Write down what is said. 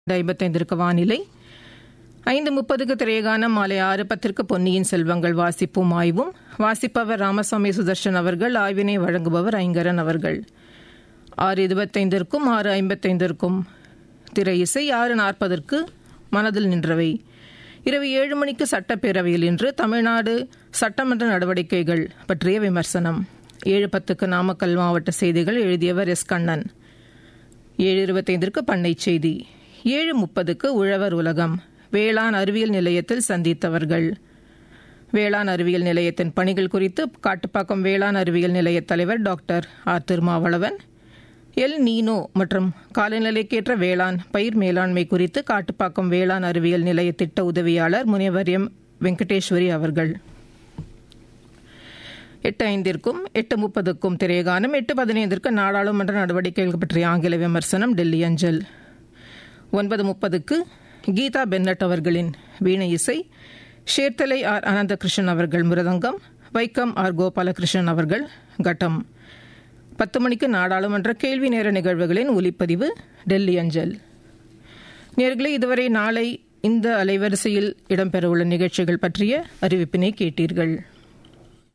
ஐம்பத்தைந்திற்கு வானிலை ஐந்து முப்பதுக்கு திரையகானம் மாலை ஆறு பத்திற்கு பொன்னியின் செல்வங்கள் வாசிப்பும் ஆய்வும் வாசிப்பவர் ராமசாமி சுதர்ஷன் அவர்கள் ஆய்வினை வழங்குபவர் ஐங்கரன் அவர்கள் ஆறு இருபத்தைந்திற்கும் ஆறு ஐம்பத்தைந்திற்கும் திரை இசை ஆறு நாற்பதற்கு மனதில் நின்றவை இரவு ஏழு மணிக்கு சட்டப்பேரவையில் இன்று தமிழ்நாடு சட்டமன்ற நடவடிக்கைகள் பற்றிய விமர்சனம் ஏழு பத்துக்கு நாமக்கல் மாவட்ட செய்திகள் எழுதியவர் எஸ் கண்ணன் ஏழு இருபத்தைந்திற்கு பண்ணை செய்தி ஏழு முப்பதுக்கு உழவர் உலகம் வேளாண் அறிவியல் நிலையத்தில் சந்தித்தவர்கள் வேளாண் அறிவியல் நிலையத்தின் பணிகள் குறித்து காட்டுப்பாக்கம் வேளாண் அறிவியல் நிலைய தலைவர் doctor R Thirumavalavan El Nino மற்றும் காலநிலைக்கேற்ற வேளாண் பயிர் மேலாண்மை குறித்து காட்டுப்பாக்கம் வேளாண் அறிவியல் நிலைய திட்ட உதவியாளர் முனைவர் எம் வெங்கடேஸ்வரி அவர்கள் எட்டு ஐந்திற்கும் எட்டு முப்பதுக்கும் திரையகானம் எட்டு பதினைந்திற்கு நாடாளுமன்ற நடவடிக்கைகள் பற்றிய ஆங்கில விமர்சனம் டெல்லி அஞ்சல் ஒன்பது முப்பதுக்கு கீதா பென்னட் அவர்களின் வீணை இசை ஷேர்தலை ஆர் அனந்தகிருஷ்ணன் அவர்கள் மிருதங்கம் வைக்கம் ஆர் கோபாலகிருஷ்ணன் அவர்கள் கட்டம் பத்து மணிக்கு நாடாளுமன்ற கேள்வி நேர நிகழ்வுகளின் ஒலிப்பதிவு டெல்லி அஞ்சல் நேர்களை இதுவரை நாளை இந்த அலைவரிசையில் இடம்பெறவுள்ள நிகழ்ச்சிகள் பற்றிய அறிவிப்பினை கேட்டீர்கள்